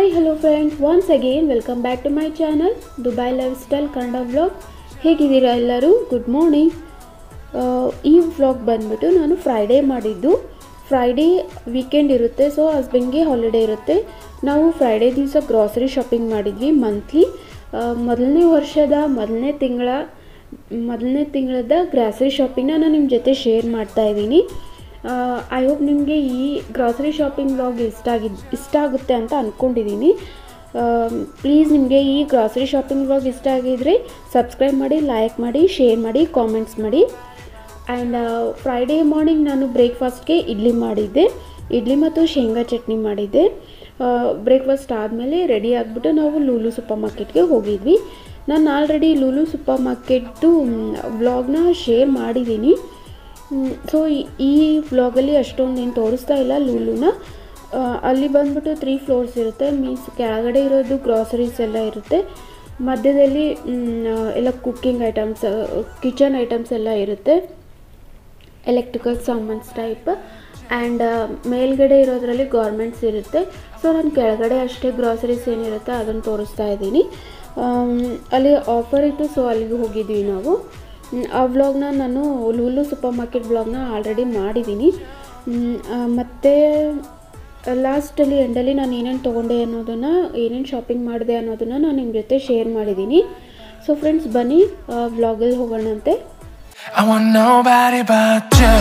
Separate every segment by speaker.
Speaker 1: Hi hello friends once again welcome back to my channel Dubai lifestyle Kannada vlog ಹೇಗಿದ್ದೀರಾ ಎಲ್ಲರೂ good morning ಈ vlog ಬಂದ್ಬಿಟ್ಟು ನಾನು Friday ಮಾಡಿದ್ದು ಫ್ರೈಡೇ ವೀಕೆಂಡ್ ಇರುತ್ತೆ ಸೊ ಹಸ್ಬೆಂಡ್ಗೆ ಹಾಲಿಡೇ ಇರುತ್ತೆ ನಾವು ಫ್ರೈಡೇ ದಿವಸ ಗ್ರಾಸರಿ ಶಾಪಿಂಗ್ ಮಾಡಿದ್ವಿ ಮಂತ್ಲಿ ಮೊದಲನೇ ವರ್ಷದ ಮೊದಲನೇ ತಿಂಗಳ ಮೊದಲನೇ ತಿಂಗಳದ ಗ್ರಾಸರಿ ಶಾಪಿಂಗ್ನ ನಾನು ನಿಮ್ಮ ಜೊತೆ ಶೇರ್ ಮಾಡ್ತಾ ಇದ್ದೀನಿ ಐ ಹೋಪ್ ನಿಮಗೆ ಈ ಗ್ರಾಸರಿ ಶಾಪಿಂಗ್ ವ್ಲಾಗ್ ಇಷ್ಟ ಆಗಿದ್ ಇಷ್ಟ ಆಗುತ್ತೆ ಅಂತ ಅಂದ್ಕೊಂಡಿದ್ದೀನಿ ಪ್ಲೀಸ್ ನಿಮಗೆ ಈ ಗ್ರಾಸರಿ ಶಾಪಿಂಗ್ ವ್ಲಾಗ್ ಇಷ್ಟ ಆಗಿದ್ರೆ ಸಬ್ಸ್ಕ್ರೈಬ್ ಮಾಡಿ ಲೈಕ್ ಮಾಡಿ ಶೇರ್ ಮಾಡಿ ಕಾಮೆಂಟ್ಸ್ ಮಾಡಿ ಆ್ಯಂಡ್ ಫ್ರೈಡೇ ಮಾರ್ನಿಂಗ್ ನಾನು ಬ್ರೇಕ್ಫಾಸ್ಟ್ಗೆ ಇಡ್ಲಿ ಮಾಡಿದ್ದೆ ಇಡ್ಲಿ ಮತ್ತು ಶೇಂಗಾ ಚಟ್ನಿ ಮಾಡಿದ್ದೆ ಬ್ರೇಕ್ಫಾಸ್ಟ್ ಆದಮೇಲೆ ರೆಡಿ ಆಗಿಬಿಟ್ಟು ನಾವು ಲೂಲು ಸೂಪರ್ ಮಾರ್ಕೆಟ್ಗೆ ಹೋಗಿದ್ವಿ ನಾನು ಆಲ್ರೆಡಿ ಲೂಲು ಸೂಪರ್ ಮಾರ್ಕೆಟ್ದು ವ್ಲಾಗ್ನ ಶೇರ್ ಮಾಡಿದ್ದೀನಿ ಸೊ ಈ ವ್ಲಾಗಲ್ಲಿ ಅಷ್ಟೊಂದು ಏನು ತೋರಿಸ್ತಾ ಇಲ್ಲ ಲೂಲುನ ಅಲ್ಲಿ ಬಂದ್ಬಿಟ್ಟು ತ್ರೀ ಫ್ಲೋರ್ಸ್ ಇರುತ್ತೆ ಮೀನ್ಸ್ ಕೆಳಗಡೆ ಇರೋದು ಗ್ರಾಸರೀಸ್ ಎಲ್ಲ ಇರುತ್ತೆ ಮಧ್ಯದಲ್ಲಿ ಎಲ್ಲ ಕುಕ್ಕಿಂಗ್ ಐಟಮ್ಸ್ ಕಿಚನ್ ಐಟಮ್ಸ್ ಎಲ್ಲ ಇರುತ್ತೆ ಎಲೆಕ್ಟ್ರಿಕಲ್ ಸಾಮಾನ್ಸ್ ಟೈಪ್ ಆ್ಯಂಡ್ ಮೇಲ್ಗಡೆ ಇರೋದ್ರಲ್ಲಿ ಗಾರ್ಮೆಂಟ್ಸ್ ಇರುತ್ತೆ ಸೊ ನಾನು ಕೆಳಗಡೆ ಅಷ್ಟೇ ಗ್ರಾಸರೀಸ್ ಏನಿರುತ್ತೆ ಅದನ್ನು ತೋರಿಸ್ತಾ ಇದ್ದೀನಿ ಅಲ್ಲಿ ಆಫರ್ ಇತ್ತು ಸೊ ಅಲ್ಲಿಗೆ ಹೋಗಿದ್ವಿ ನಾವು ಆ ವ್ಲಾಗ್ನ ನಾನು ಲೂಲು ಸೂಪರ್ ಮಾರ್ಕೆಟ್ ವ್ಲಾಗ್ನ ಆಲ್ರೆಡಿ ಮಾಡಿದ್ದೀನಿ ಮತ್ತು ಲಾಸ್ಟಲ್ಲಿ ಎಂಡಲ್ಲಿ ನಾನು ಏನೇನು ತೊಗೊಂಡೆ ಅನ್ನೋದನ್ನು ಏನೇನು ಶಾಪಿಂಗ್ ಮಾಡಿದೆ ಅನ್ನೋದನ್ನು ನಾನು ನಿಮ್ಮ ಜೊತೆ ಶೇರ್ ಮಾಡಿದ್ದೀನಿ ಸೊ ಫ್ರೆಂಡ್ಸ್ ಬನ್ನಿ ವ್ಲಾಗಲ್ಲಿ ಹೋಗೋಣಂತೆ
Speaker 2: I want nobody but you.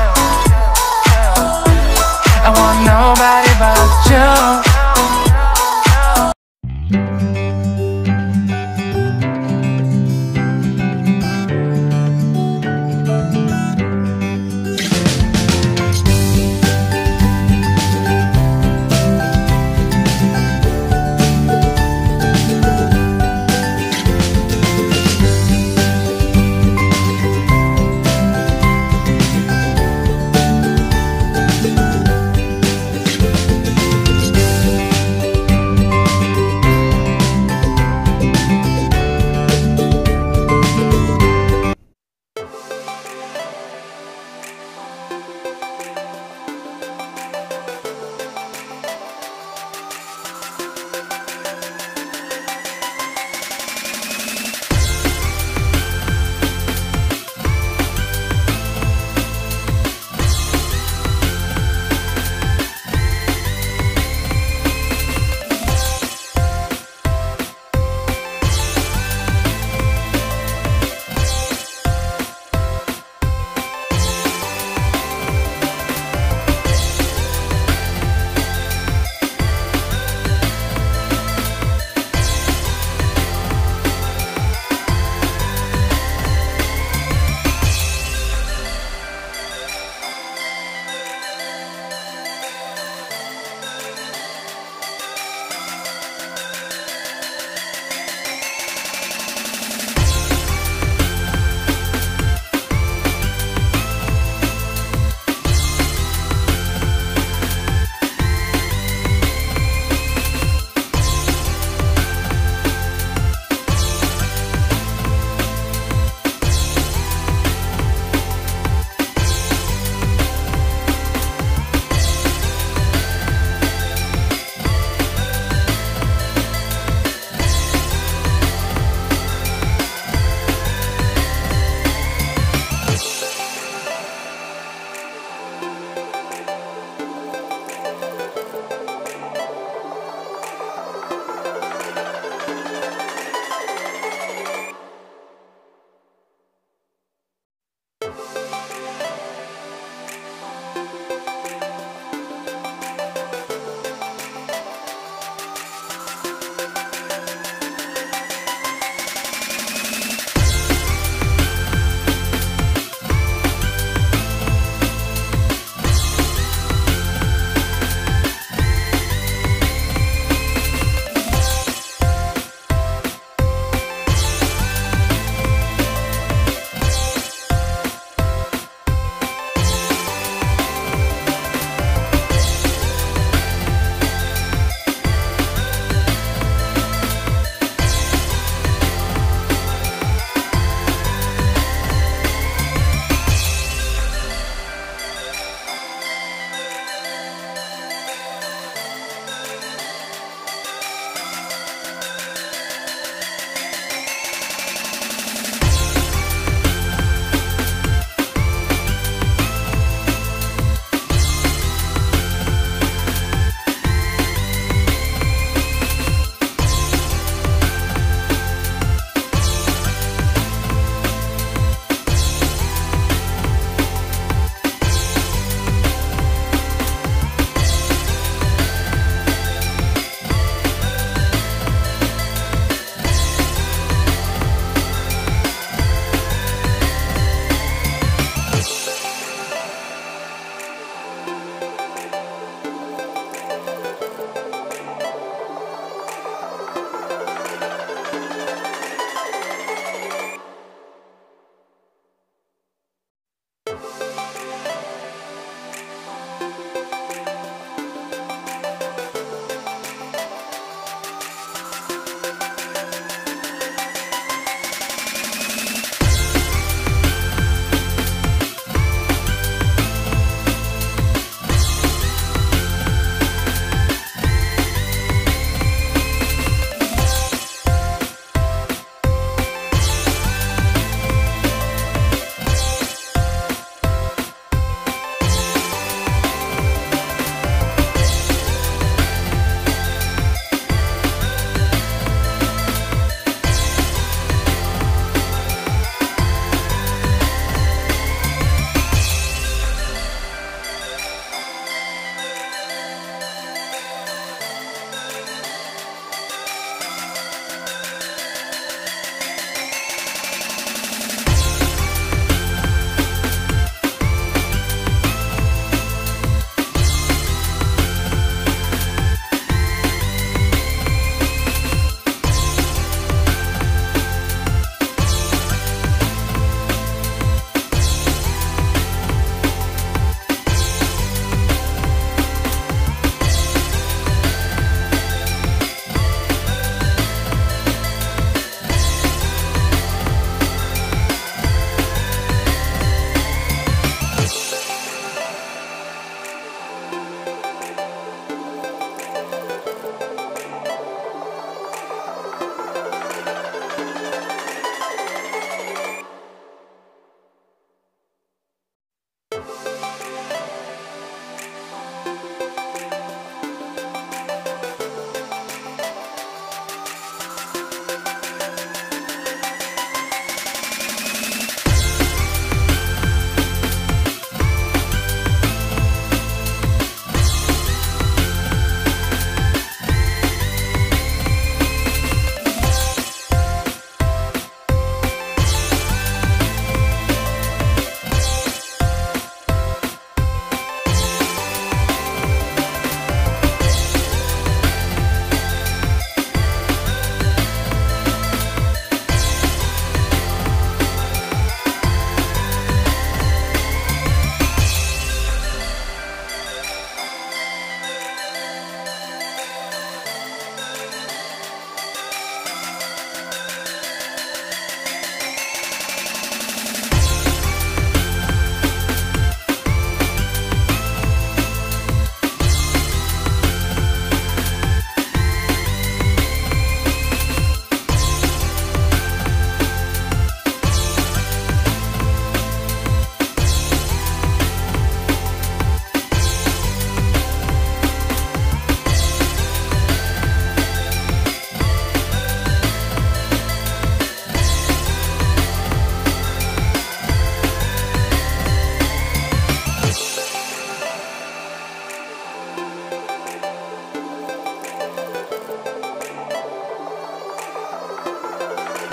Speaker 2: I want nobody but you.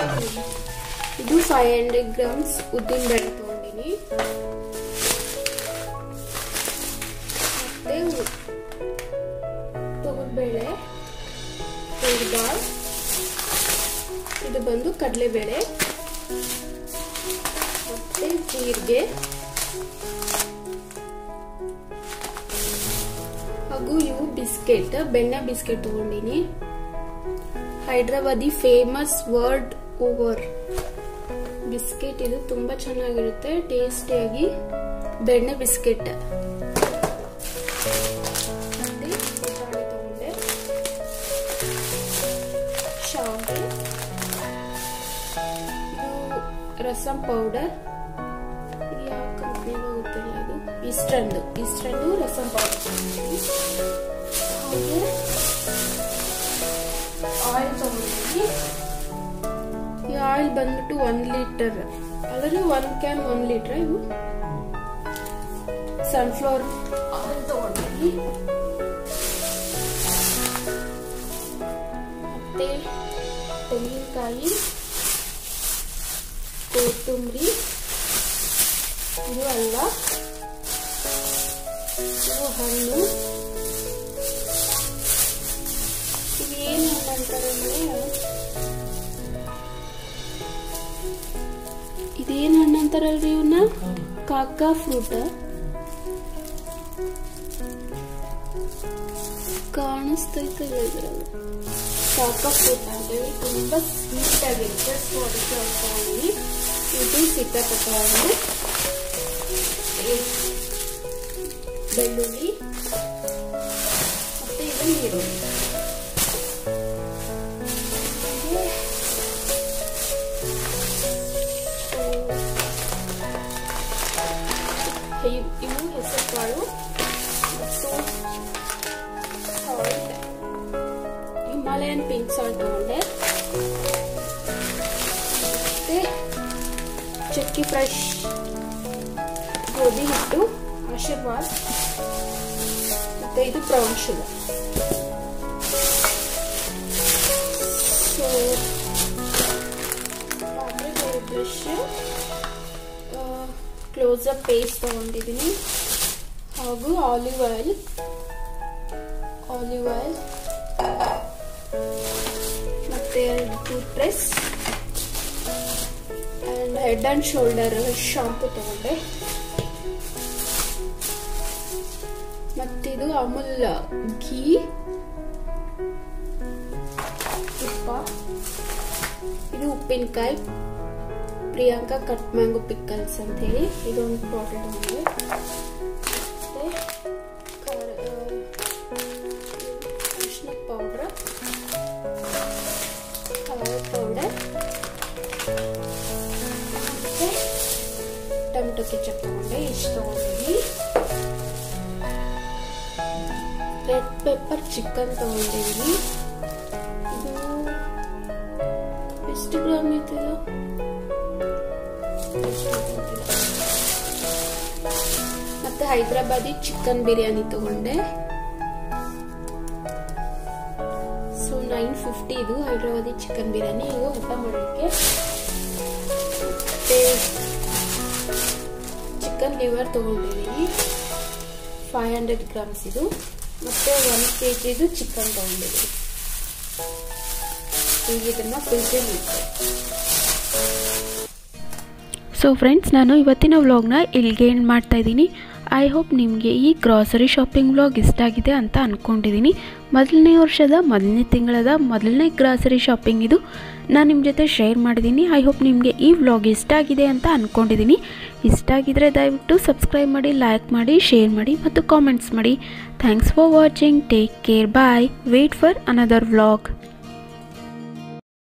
Speaker 1: ಇದು ಫೈವ್ ಹಂಡ್ರೆಡ್ ಗ್ರಾಮ್ಸ್ ಉದ್ದಿನ ಬೇಳೆ ತೊಗೊಂಡಿನಿ ಮತ್ತೆ ತೊಗರಿಬೇಳೆ ದಾಲ್ ಇದು ಬಂದು ಕಡಲೆಬೇಳೆ ಮತ್ತೆ ಜೀರಿಗೆ ಹಾಗೂ ಇವು ಬಿಸ್ಕೆಟ್ ಬೆಣ್ಣೆ ಬಿಸ್ಕೆಟ್ ತಗೊಂಡಿನಿ Hyderabadi famous word over biscuit ಇದು ತುಂಬಾ ಚೆನ್ನಾಗಿರುತ್ತೆ ಟೇಸ್ಟಿಯಾಗಿ ಬೆಣ್ಣೆ ಬಿಸ್ಕೆಟ್ ಮತ್ತೆ ಪುಟಾಣಿ ತಗೊಂಡೆ ಶಾವಿಗೆ ಇದು ರಸಂ ಪೌಡರ್ ಯಾವ ಕಂಪ್ನಿಗೂ ಗೊತ್ತಿಲ್ಲ ಇದು ಇಸ್ಟರ್ನ್ದು ಇಸ್ಟರ್ನ್ದು ರಸಂ ಪೌಡರ್ ತಗೊಂಡಿದ್ದೀನಿ ಹಾಗೆ ಆಯಿಲ್ ತಗೊಂಡಿದ್ದೀನಿ ಈ ಆಯಿಲ್ ಬಂದ್ಬಿಟ್ಟು ಒನ್ ಲೀಟರ್ ಅಲ್ಲರೂ ಒನ್ ಕ್ಯಾನ್ ಒನ್ ಲೀಟರ್ ಇವು ಸನ್ಫ್ಲವರ್ ಆಯಿಲ್ ತಗೊಂಡಿದ್ದೀನಿ ಮತ್ತೆ ತೆಂಗಿನಕಾಯಿ ಕೊತ್ತಂಬರಿ ಇದು ಅಲ್ಲ ಇದು ಹಣ್ಣು ಇದು ಏನು ಹಣ್ಣು ಅಂತಾರೆ ಅಂದ್ರೆ ಇದೇನು ಹಣ್ಣು ಅಂತಾರಲ್ರಿ ಇವನ್ನ ಕಾಕಾ ಫ್ರೂಟ್ ಕಾಣಿಸ್ತೈತೆ ಇದ್ರಲ್ಲಿ ಕಾಕಾ ಫ್ರೂಟ್ ಅಂತೇಳಿ ತುಂಬಾ ಸ್ವೀಟ್ ಆಗಿರುತ್ತೆ ಸೊ ಅದಕ್ಕೆ ಹಾಕೊಂಡಿವಿ ಇದು ಸಿಕ್ಕಾಪಟ್ಟ ಹಣ್ಣು ಬೆಳ್ಳುಳ್ಳಿ ಮತ್ತೆ ಇದು ನೀರುಳ್ಳಿ ಇವು ಹೆಸರು ಕಾಳು ಮತ್ತು ಸಾಲ್ಟ್ ಹಿಮಾಲಯನ್ ಪಿಂಕ್ ಸಾಲ್ಟ್ ತಗೊಂಡೆ ಮತ್ತೆ ಚಕ್ಕಿ ಫ್ರೆಶ್ ಗೋಧಿ ಹಿಟ್ಟು ಆಶೀರ್ವಾದ್ ಮತ್ತೆ ಇದು ಬ್ರೌನ್ ಶುಗರ್ ಸೊ ಪಾತ್ರೆ ಬ್ರಷ್ ಕ್ಲೋಸಪ್ ಪೇಸ್ಟ್ ತಗೊಂಡಿದ್ದೀನಿ ಹಾಗೂ ಆಲಿವ್ ಆಯಿಲ್ ಆಲಿವ್ ಆಯಿಲ್ ಮತ್ತೆ tooth brush and Head and Shoulder shampoo ತಗೊಂಡೆ ಮತ್ತಿದು ಅಮೂಲ್ ಘೀ ತುಪ್ಪ ಇದು ಉಪ್ಪಿನಕಾಯಿ ಪ್ರಿಯಾಂಕಾ ಕಟ್ ಮ್ಯಾಂಗೋ ಪಿಕ್ಕಲ್ಸ್ ಅಂತ ಹೇಳಿ ಇದೊಂದು ಬಾಟಲ್ ತಗೊಂಡೆ ಮತ್ತೆ ಅರಿಶಿನ ಪೌಡ್ರ್ ಕಲರ್ ಪೌಡರ್ ಮತ್ತೆ ಟೊಮೆಟೊ ಕೆಚಪ್ ತಗೊಂಡೆ ಇಷ್ಟು ತಗೊಂಡಿದ್ದೀನಿ ರೆಡ್ ಪೆಪ್ಪರ್ ಚಿಕನ್ ತಗೊಂಡಿದ್ದೀನಿ ಇದು ಎಷ್ಟು ಗ್ರಾಮ್ ಐತಿಲ್ಲ ಮತ್ತೆ ಹೈದ್ರಾಬಾದಿ ಚಿಕನ್ ಬಿರಿಯಾನಿ ತಗೊಂಡೆ ಸೊ ನೈನ್ ಫಿಫ್ಟಿ ಇದು ಹೈದ್ರಾಬಾದಿ ಚಿಕನ್ ಬಿರಿಯಾನಿ ಈಗ ಊಟ ಮಾಡೋಕ್ಕೆ ಮತ್ತೆ ಚಿಕನ್ ಲಿವರ್ ತಗೊಂಡಿದ್ದೀನಿ ಫೈವ್ ಹಂಡ್ರೆಡ್ ಗ್ರಾಮ್ಸ್ ಇದು ಮತ್ತೆ ಒನ್ ಕೆ ಜಿದು ಚಿಕನ್ ತಗೊಂಡಿದ್ದೀನಿ ಈಗ ಇದನ್ನ ಫ್ರಿಜ್ಜಲ್ಲಿ ಇಟ್ಟೆ
Speaker 3: ಸೊ ಫ್ರೆಂಡ್ಸ್ ನಾನು ಇವತ್ತಿನ ವ್ಲಾಗ್ನ ಇಲ್ಲಿಗೆ ಎಂಡ್ ಮಾಡ್ತಾ ಇದ್ದೀನಿ ಐ ಹೋಪ್ ನಿಮಗೆ ಈ ಗ್ರಾಸರಿ ಶಾಪಿಂಗ್ ವ್ಲಾಗ್ ಇಷ್ಟ ಆಗಿದೆ ಅಂತ ಅಂದ್ಕೊಂಡಿದ್ದೀನಿ ಮೊದಲನೇ ವರ್ಷದ ಮೊದಲನೇ ತಿಂಗಳದ ಮೊದಲನೇ ಗ್ರಾಸರಿ ಶಾಪಿಂಗ್ ಇದು ನಾನು ನಿಮ್ಮ ಜೊತೆ ಶೇರ್ ಮಾಡಿದ್ದೀನಿ ಐ ಹೋಪ್ ನಿಮಗೆ ಈ ವ್ಲಾಗ್ ಇಷ್ಟ ಆಗಿದೆ ಅಂತ ಅಂದ್ಕೊಂಡಿದ್ದೀನಿ ಇಷ್ಟ ಆಗಿದ್ರೆ ದಯವಿಟ್ಟು ಸಬ್ಸ್ಕ್ರೈಬ್ ಮಾಡಿ ಲೈಕ್ ಮಾಡಿ ಶೇರ್ ಮಾಡಿ ಮತ್ತು ಕಾಮೆಂಟ್ಸ್ ಮಾಡಿ thanks for watching take care bye wait for another vlog